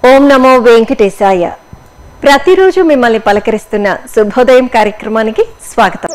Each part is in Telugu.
ఓం నమో వెంకటేశాయ ప్రతిరోజు మిమ్మల్ని పలకరిస్తున్న శుభోదయం కార్యక్రమానికి స్వాగతం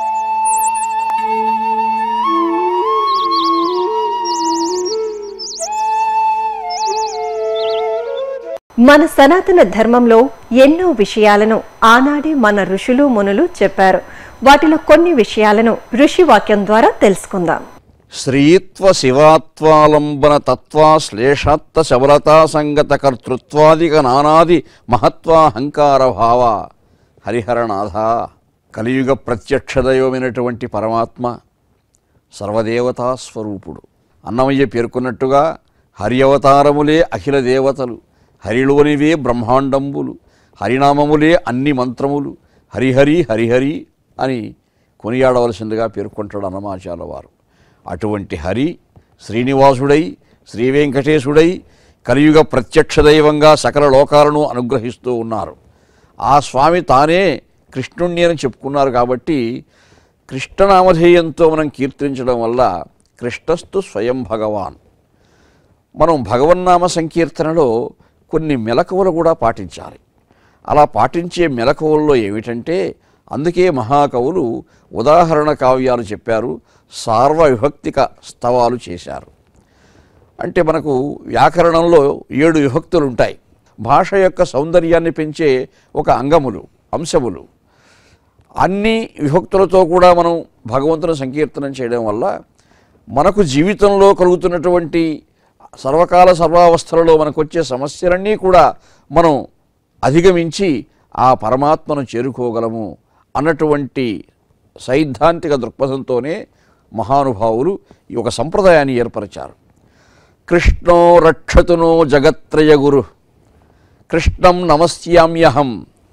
మన సనాతన ధర్మంలో ఎన్నో విషయాలను ఆనాడే మన ఋషులు మునులు చెప్పారు వాటిలో కొన్ని విషయాలను ఋషి వాక్యం ద్వారా తెలుసుకుందాం శ్రీత్వ శివాత్వాలంబన తత్వా శ్లేషాత్త శబరతా సంగత కర్తృత్వాదిక నానాది మహత్వాహంకార భావ హరిహరనాథ కలియుగ ప్రత్యక్షదైవమైనటువంటి పరమాత్మ సర్వదేవతా స్వరూపుడు అన్నమయ్య పేర్కొన్నట్టుగా హరి అవతారములే అఖిల దేవతలు హరిలోనివే బ్రహ్మాండంబులు హరినామములే అన్ని మంత్రములు హరిహరి హరిహరి అని కొనియాడవలసిందిగా పేర్కొంటాడు అన్నమాచార్య వారు అటువంటి హరి శ్రీనివాసుడై శ్రీ వెంకటేశుడై కలియుగ ప్రత్యక్ష దైవంగా సకల లోకాలను అనుగ్రహిస్తూ ఉన్నారు ఆ స్వామి తానే కృష్ణుణ్ణి అని చెప్పుకున్నారు కాబట్టి కృష్ణనామధేయంతో మనం కీర్తించడం వల్ల కృష్ణస్తు స్వయం భగవాన్ మనం భగవన్నామ సంకీర్తనలో కొన్ని మెలకువలు కూడా పాటించాలి అలా పాటించే మెలకువల్లో ఏమిటంటే అందుకే మహాకవులు ఉదాహరణ కావ్యాలు చెప్పారు సార్వవిభక్తిక స్తవాలు చేశారు అంటే మనకు వ్యాకరణంలో ఏడు విభక్తులు ఉంటాయి భాష యొక్క సౌందర్యాన్ని పెంచే ఒక అంగములు అంశములు అన్ని విభక్తులతో కూడా మనం భగవంతుని సంకీర్తనం చేయడం వల్ల మనకు జీవితంలో కలుగుతున్నటువంటి సర్వకాల సర్వావస్థలలో మనకు వచ్చే సమస్యలన్నీ కూడా మనం అధిగమించి ఆ పరమాత్మను చేరుకోగలము అన్నటువంటి సైద్ధాంతిక దృక్పథంతోనే మహానుభావులు ఈ ఒక సంప్రదాయాన్ని ఏర్పరిచారు కృష్ణో రక్షతునో జగత్రయ గురు కృష్ణం నమస్యామ్యహం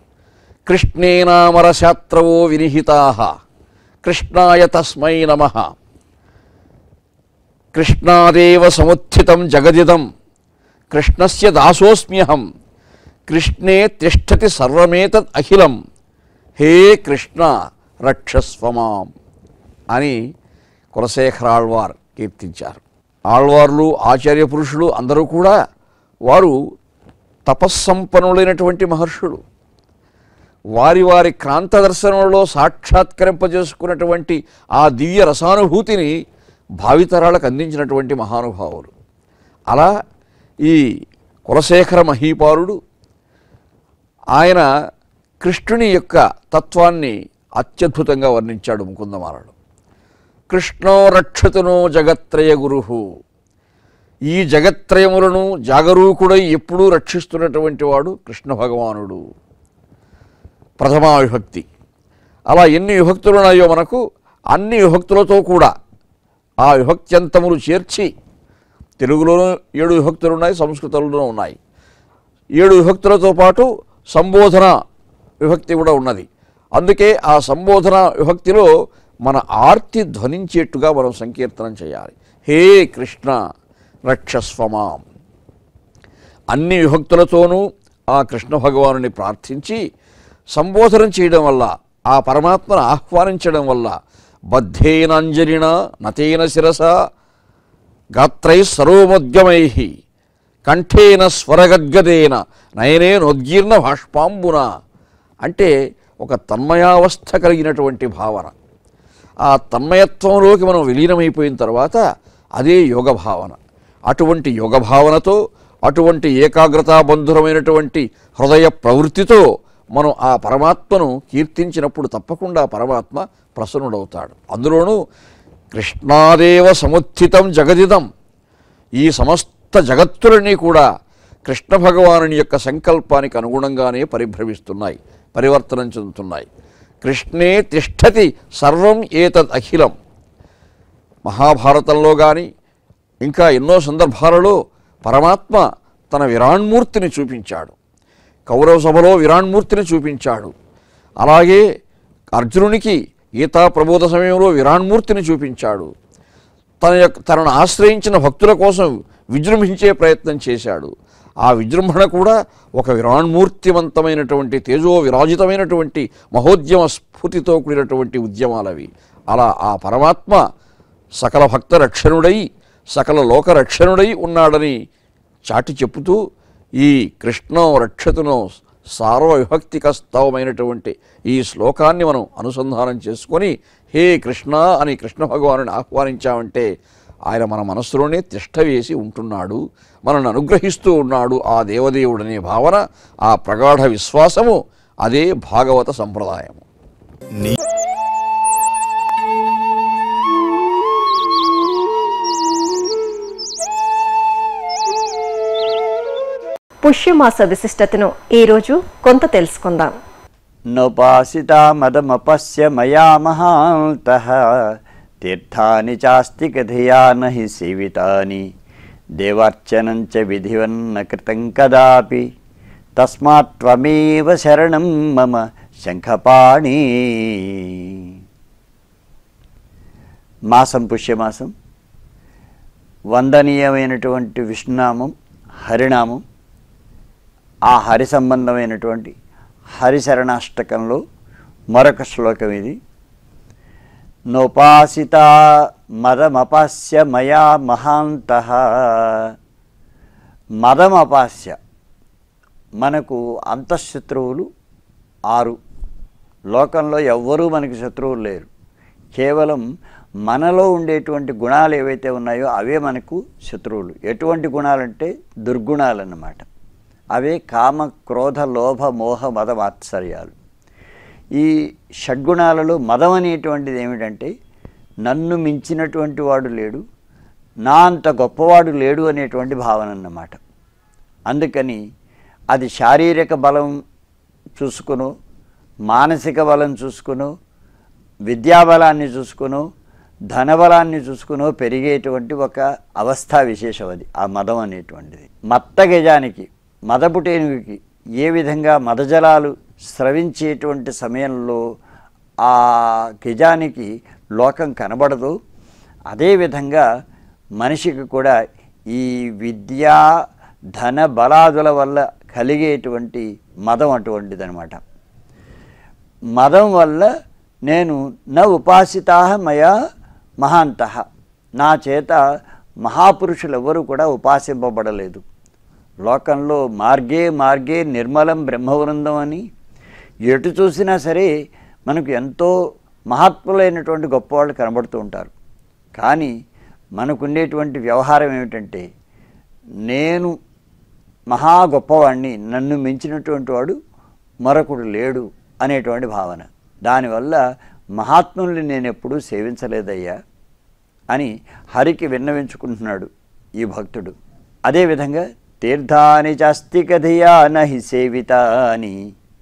కృష్ణేనామరశాత్రవో వినిహితా కృష్ణాయ తస్మై నమ కృష్ణాదేవ సముత్థితం జగదిదం కృష్ణస్య దాసోస్మ్యహం కృష్ణే తిష్టతి సర్వమేతద్ అఖిలం హే కృష్ణ రక్షస్వమాం అని కులశేఖర ఆళ్వార్ కీర్తించారు ఆళ్వార్లు ఆచార్య పురుషులు అందరూ కూడా వారు తపస్సంపన్నులైనటువంటి మహర్షులు వారి వారి క్రాంత దర్శనంలో సాక్షాత్కరింపజేసుకున్నటువంటి ఆ దివ్య రసానుభూతిని భావితరాలకు అందించినటువంటి మహానుభావులు అలా ఈ కులశేఖర మహీపాలుడు ఆయన కృష్ణుని యొక్క తత్వాన్ని అత్యద్భుతంగా వర్ణించాడు ముకుందమాలడు కృష్ణో రక్షతునో జగత్రయ గురు ఈ జగత్రయములను జాగరూకుడై ఎప్పుడూ రక్షిస్తున్నటువంటి వాడు కృష్ణ భగవానుడు ప్రథమా విభక్తి అలా ఎన్ని విభక్తులు ఉన్నాయో మనకు అన్ని విభక్తులతో కూడా ఆ విభక్త్యంతములు చేర్చి తెలుగులోనూ ఏడు విభక్తులు ఉన్నాయి సంస్కృతంలోనూ ఉన్నాయి ఏడు విభక్తులతో పాటు సంబోధన విభక్తి కూడా ఉన్నది అందుకే ఆ సంబోధన విభక్తిలో మన ఆర్తి ధ్వనించేట్టుగా మనం సంకీర్తనం చేయాలి హే కృష్ణ రక్షస్వమాం అన్ని విభక్తులతోనూ ఆ కృష్ణ భగవానుని ప్రార్థించి సంబోధన చేయడం వల్ల ఆ పరమాత్మను ఆహ్వానించడం వల్ల బద్ధేనాంజలిన నతేన శిరస గాత్రై సరోమద్యమై కంఠేన స్వరగద్గదేన నయనేనోద్గీర్ణ భాష్పాంబున అంటే ఒక తన్మయావస్థ కలిగినటువంటి భావన ఆ తన్మయత్వంలోకి మనం విలీనమైపోయిన తర్వాత అదే యోగ భావన అటువంటి యోగ భావనతో అటువంటి ఏకాగ్రతాబంధురమైనటువంటి హృదయ ప్రవృత్తితో మనం ఆ పరమాత్మను కీర్తించినప్పుడు తప్పకుండా పరమాత్మ ప్రసన్నుడవుతాడు అందులోనూ కృష్ణాదేవ సముత్థితం జగదిదం ఈ సమస్త జగత్తులన్నీ కూడా కృష్ణ భగవానుని యొక్క సంకల్పానికి అనుగుణంగానే పరిభ్రమిస్తున్నాయి పరివర్తనం చెందుతున్నాయి కృష్ణే తిష్టతి సర్వం ఏతద్ అఖిలం మహాభారతంలో కానీ ఇంకా ఎన్నో సందర్భాలలో పరమాత్మ తన విరాణ్మూర్తిని చూపించాడు కౌరవ సభలో విరాణ్మూర్తిని చూపించాడు అలాగే అర్జునునికి గీతా ప్రబోధ సమయంలో విరాణ్మూర్తిని చూపించాడు తన యొక్క తనను ఆశ్రయించిన భక్తుల కోసం విజృంభించే ప్రయత్నం చేశాడు ఆ విజృంభణ కూడా ఒక విరాణ్మూర్తివంతమైనటువంటి తేజో విరాజితమైనటువంటి మహోద్యమ స్ఫూర్తితో కూడినటువంటి ఉద్యమాలవి అలా ఆ పరమాత్మ సకల భక్త రక్షణుడై సకల లోక రక్షణుడై ఉన్నాడని చాటి చెప్పుతూ ఈ కృష్ణం రక్షతును సార్వవిభక్తిక స్తవమైనటువంటి ఈ శ్లోకాన్ని మనం అనుసంధానం చేసుకొని హే కృష్ణ అని కృష్ణ భగవానుని ఆహ్వానించామంటే ఆయన మన మనస్సులోనే తిష్ట వేసి ఉంటున్నాడు మనల్ని అనుగ్రహిస్తూ ఉన్నాడు ఆ దేవదేవుడనే భావన ఆ ప్రగాఢ విశ్వాసము అదే భాగవత సంప్రదాయము పుష్యమాస విశిష్టతను ఈరోజు కొంత తెలుసుకుందాం నోపాసితా మదమపశ్య మయా మహాంతః తీర్థాని చాస్తి కథయా నహి సేవితాని దేవార్చనం చ విధివన్న కృతం కదాపి తస్మాత్ త్వమేవ శరణం మమ శంఖపాణి మాసం పుష్యమాసం వందనీయమైనటువంటి విష్ణునామం హరినామం ఆ హరి సంబంధమైనటువంటి హరిశరణాష్టకంలో మరొక శ్లోకం ఇది నోపాసిత మదమపాస్య మయా మహాంత మదమపాస్య మనకు అంతఃశత్రువులు ఆరు లోకంలో ఎవ్వరూ మనకి శత్రువులు లేరు కేవలం మనలో ఉండేటువంటి గుణాలు ఏవైతే ఉన్నాయో అవే మనకు శత్రువులు ఎటువంటి గుణాలంటే దుర్గుణాలు అన్నమాట అవే కామ క్రోధ లోభ మోహ మద మాత్సర్యాలు ఈ షడ్గుణాలలో మదం అనేటువంటిది ఏమిటంటే నన్ను మించినటువంటి వాడు లేడు నా అంత గొప్పవాడు లేడు అనేటువంటి భావన అన్నమాట అందుకని అది శారీరక బలం చూసుకును మానసిక బలం చూసుకును విద్యాబలాన్ని చూసుకును ధనబలాన్ని చూసుకునో పెరిగేటువంటి ఒక అవస్థా విశేషం అది ఆ మదం అనేటువంటిది మత్త గజానికి మదపుటేనుగుకి ఏ విధంగా మదజలాలు స్రవించేటువంటి సమయంలో ఆ గజానికి లోకం కనబడదు అదేవిధంగా మనిషికి కూడా ఈ విద్యా ధన బలాదుల వల్ల కలిగేటువంటి మదం అటువంటిదనమాట మదం వల్ల నేను న ఉపాసితా మయా మహాంత నా చేత మహాపురుషులు ఎవరు కూడా ఉపాసింపబడలేదు లోకంలో మార్గే మార్గే నిర్మలం బ్రహ్మవృందం అని ఎటు చూసినా సరే మనకు ఎంతో మహాత్ములైనటువంటి గొప్పవాళ్ళు కనబడుతూ ఉంటారు కానీ మనకుండేటువంటి వ్యవహారం ఏమిటంటే నేను మహా గొప్పవాడిని నన్ను మించినటువంటి వాడు మరొకడు లేడు అనేటువంటి భావన దానివల్ల మహాత్ముల్ని నేను ఎప్పుడూ సేవించలేదయ్యా అని హరికి విన్నవించుకుంటున్నాడు ఈ భక్తుడు అదేవిధంగా తీర్థాని చాస్తికధియా నహి సేవిత అని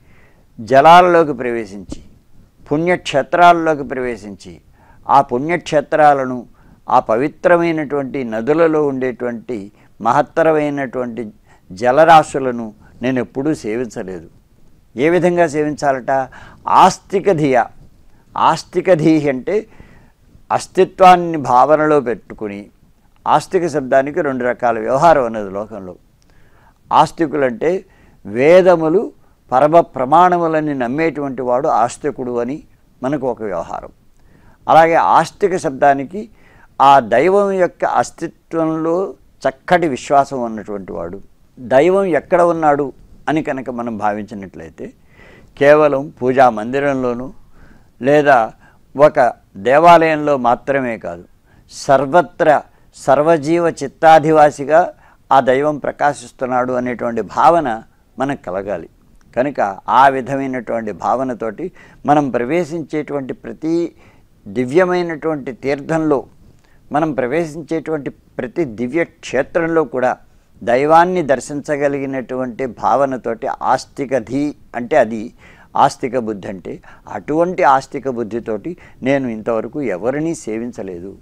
జలాలలోకి ప్రవేశించి పుణ్యక్షేత్రాలలోకి ప్రవేశించి ఆ పుణ్యక్షేత్రాలను ఆ పవిత్రమైనటువంటి నదులలో ఉండేటువంటి మహత్తరమైనటువంటి జలరాశులను నేను ఎప్పుడూ సేవించలేదు ఏ విధంగా సేవించాలట ఆస్తిక ధియ ఆస్తిక ధీ అంటే అస్తిత్వాన్ని భావనలో పెట్టుకుని ఆస్తిక శబ్దానికి రెండు రకాల వ్యవహారం ఉన్నది లోకంలో ఆస్తికులంటే వేదములు పరమ ప్రమాణములని నమ్మేటువంటి వాడు ఆస్తికుడు అని మనకు ఒక వ్యవహారం అలాగే ఆస్తిక శబ్దానికి ఆ దైవం యొక్క అస్తిత్వంలో చక్కటి విశ్వాసం ఉన్నటువంటి వాడు దైవం ఎక్కడ ఉన్నాడు అని కనుక మనం భావించినట్లయితే కేవలం పూజా మందిరంలోనూ లేదా ఒక దేవాలయంలో మాత్రమే కాదు సర్వత్ర సర్వజీవ చిత్తాధివాసిగా ఆ దైవం ప్రకాశిస్తున్నాడు అనేటువంటి భావన మనకు కలగాలి కనుక ఆ విధమైనటువంటి భావనతోటి మనం ప్రవేశించేటువంటి ప్రతి దివ్యమైనటువంటి తీర్థంలో మనం ప్రవేశించేటువంటి ప్రతి దివ్య క్షేత్రంలో కూడా దైవాన్ని దర్శించగలిగినటువంటి భావనతోటి ఆస్తిక ధీ అంటే అది ఆస్తిక బుద్ధి అంటే అటువంటి ఆస్తిక బుద్ధితోటి నేను ఇంతవరకు ఎవరినీ సేవించలేదు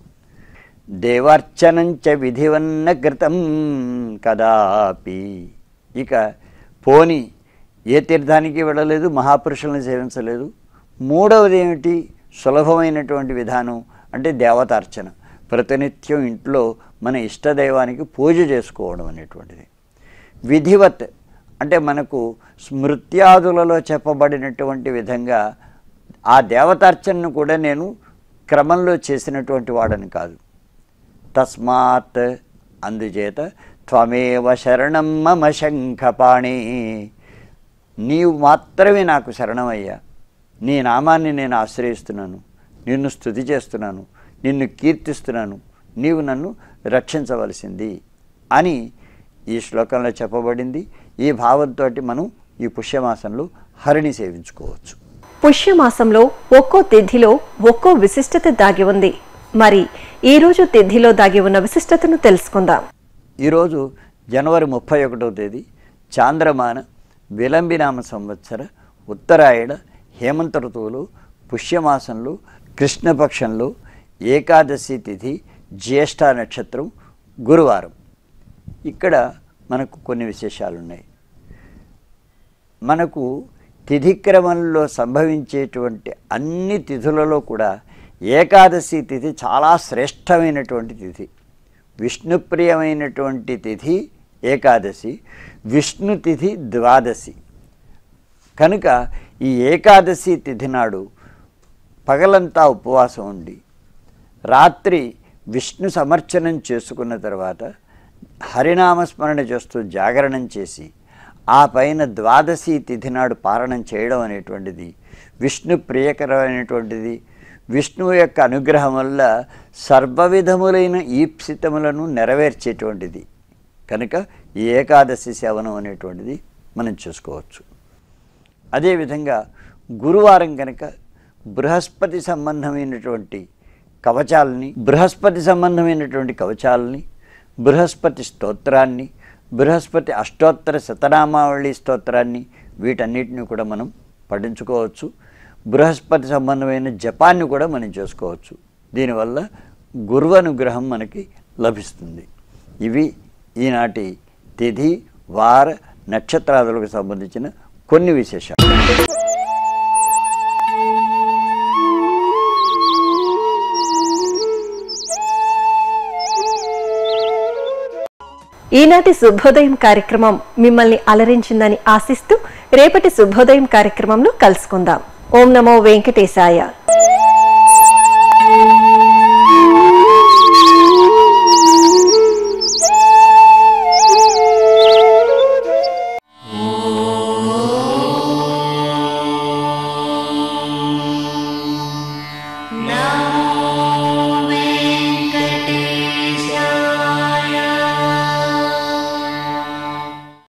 దేవార్చనంచ విధివన్న కృతం కదాపి ఇక పోని ఏ తీర్థానికి వెళ్ళలేదు మహాపురుషులను సేవించలేదు మూడవది ఏమిటి సులభమైనటువంటి విధానం అంటే దేవతార్చన ప్రతినిత్యం ఇంట్లో మన ఇష్టదైవానికి పూజ చేసుకోవడం అనేటువంటిది విధివత్ అంటే మనకు స్మృత్యాదులలో చెప్పబడినటువంటి విధంగా ఆ దేవతార్చనను కూడా నేను క్రమంలో చేసినటువంటి వాడని కాదు తస్మాత్ అందుచేత త్వమేవ శరణం మమ శంఖపాణి నీవు మాత్రమే నాకు శరణమయ్యా నీ నామాన్ని నేను ఆశ్రయిస్తున్నాను నిన్ను స్థుతి చేస్తున్నాను నిన్ను కీర్తిస్తున్నాను నీవు నన్ను రక్షించవలసింది అని ఈ శ్లోకంలో చెప్పబడింది ఈ భావంతో మనం ఈ పుష్యమాసంలో హరిని సేవించుకోవచ్చు పుష్యమాసంలో ఒక్కో తిథిలో ఒక్కో విశిష్టత దాగి ఉంది మరి ఈ రోజు తిథిలో దాగి ఉన్న విశిష్టతను తెలుసుకుందాం ఈరోజు జనవరి ముప్పై ఒకటవ తేదీ చాంద్రమాన విలంబినామ సంవత్సర ఉత్తరాయణ హేమంత ఋతువులో పుష్యమాసంలో కృష్ణపక్షంలో ఏకాదశి తిథి జ్యేష్ఠ నక్షత్రం గురువారం ఇక్కడ మనకు కొన్ని విశేషాలు ఉన్నాయి మనకు తిథి క్రమంలో సంభవించేటువంటి అన్ని తిథులలో కూడా ఏకాదశి తిథి చాలా శ్రేష్టమైనటువంటి తిథి విష్ణుప్రియమైనటువంటి తిథి ఏకాదశి విష్ణు తిథి ద్వాదశి కనుక ఈ ఏకాదశి తిథి నాడు పగలంతా ఉపవాసం ఉండి రాత్రి విష్ణు సమర్చనం చేసుకున్న తర్వాత హరినామస్మరణ చేస్తూ జాగరణం చేసి ఆ పైన ద్వాదశి తిథి నాడు పారణం చేయడం అనేటువంటిది విష్ణు ప్రియకరమైనటువంటిది విష్ణువు యొక్క అనుగ్రహం వల్ల సర్వవిధములైన ఈప్సితములను నెరవేర్చేటువంటిది కనుక ఈ ఏకాదశి సేవనం అనేటువంటిది మనం చూసుకోవచ్చు అదేవిధంగా గురువారం కనుక బృహస్పతి సంబంధమైనటువంటి కవచాలని బృహస్పతి సంబంధమైనటువంటి కవచాలని బృహస్పతి స్తోత్రాన్ని బృహస్పతి అష్టోత్తర శతనామావళి స్తోత్రాన్ని వీటన్నిటిని కూడా మనం పఠించుకోవచ్చు బృహస్పతి సంబంధమైన జపాన్ని కూడా మనం చేసుకోవచ్చు దీనివల్ల గురువు అనుగ్రహం మనకి లభిస్తుంది ఇవి ఈనాటి తిథి వార నక్షత్రాదులకు సంబంధించిన కొన్ని విశేషాలు ఈనాటి శుభోదయం కార్యక్రమం మిమ్మల్ని అలరించిందని ఆశిస్తూ రేపటి శుభోదయం కార్యక్రమంలో కలుసుకుందాం ఓం నమో వెంకటేశాయ